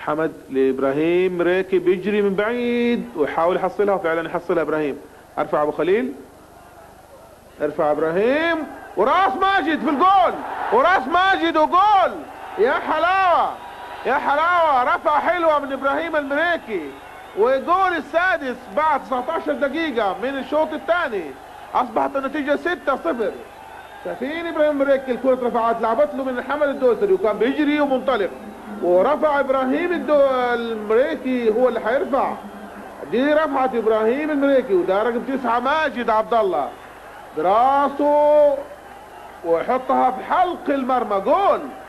حمد لابراهيم مريكي بيجري من بعيد ويحاول يحصلها وفعلا يحصلها ابراهيم ارفع ابو خليل ارفع ابراهيم وراس ماجد في الجول وراس ماجد وجول يا حلاوه يا حلاوه رفع حلوه من ابراهيم المريكي والجول السادس بعد 19 دقيقه من الشوط الثاني اصبحت النتيجه 6-0 شايفين ابراهيم مريكي الكره رفعت لعبت له من حمد الدوسري وكان بيجري ومنطلق ورفع ابراهيم الدو... المريكي هو اللي حيرفع دي رفعت ابراهيم المريكي وده رقم تسعه ماجد عبد الله براسه ويحطها في حلق المرمى جول